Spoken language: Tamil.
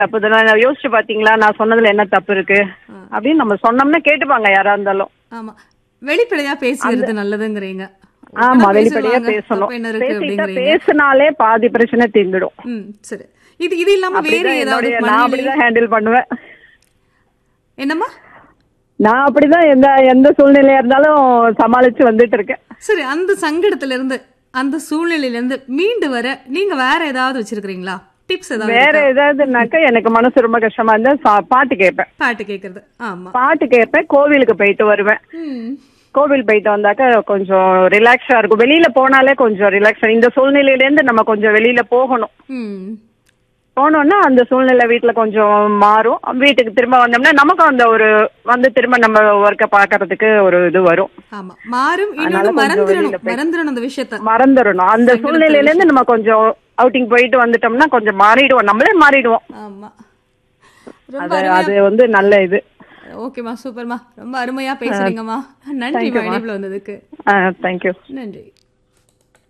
தப்பு தானே யோசிச்சு பாத்தீங்களா நான் சொன்னதுல என்ன தப்பு இருக்கு அப்படின்னு நம்ம சொன்னோம்னா கேட்டுப்பாங்க யாரா இருந்தாலும் ஆமா வெளிப்படையா பேசுறது நல்லதுங்கிறீங்க ஆமா ஓப்பனா வெளிப்படையா பேசுவாங்க. பேசணும் தப்பு என்ன இருக்கு பேசிட்டா அப்படிங்கிறீங்க பேசினாலே பாதி பிரச்சனை தீர்ந்துடும் ம் சரி இது இது இல்லாம வேற அப்படிதான் ஏதாவது என்னுடைய- நான் மனநிலை அப்படிதான் ஹேண்டில் பண்ணுவேன் என்னம்மா நான் அப்படிதான் எந்த எந்த சூழ்நிலையா இருந்தாலும் சமாளிச்சு வந்துட்டு இருக்கேன் சரி அந்த சங்கடத்துல இருந்து அந்த சூழ்நிலையில இருந்து மீண்டு வர நீங்க வேற ஏதாவது வச்சிருக்கீங்களா டிப்ஸ் ஏதாவது வேற இருக்கா? ஏதாவதுனாக்கா எனக்கு மனசு ரொம்ப கஷ்டமா இருந்தா சா- பாட்டு கேட்பேன் பாட்டு கேக்குறது ஆமா பாட்டு கேட்பேன் கோவிலுக்கு போயிட்டு வருவேன் ம் கோவில் போயிட்டு வந்தாக்கா கொஞ்சம் ரிலாக்ஸா இருக்கும் வெளியில போனாலே கொஞ்சம் ரிலாக்ஸா இந்த சூழ்நிலையில இருந்து நம்ம கொஞ்சம் வெளியில போகணும் ம் போனோம்னா அந்த சூழ்நிலை வீட்டுல கொஞ்சம் மாறும் வீட்டுக்கு திரும்ப வந்தோம்னா நமக்கும் அந்த ஒரு வந்து திரும்ப நம்ம ஒர்க்கை பாக்குறதுக்கு ஒரு இது வரும் ஆமா மாறும் அதனால இன்னொன்னு கொஞ்சம் மறந்துடணும் வெளியில போய்- மறந்துடணும் அந்த விஷயத்த மறந்துடணும் அந்த சூழ்நிலையில இருந்து நம்ம கொஞ்சம் அவுட்டிங் போயிட்டு வந்துட்டோம்னா கொஞ்சம் மாறிடுவோம் நம்மளே மாறிடுவோம் ஆமா ரொம்ப அது அருமையா அது வந்து நல்ல இது ஓகேம்மா சூப்பர்மா ரொம்ப அருமையா பேசுறீங்கம்மா நன்றி Thank you, மா. இணைப்புல வந்ததுக்கு தேங்க்யூ நன்றி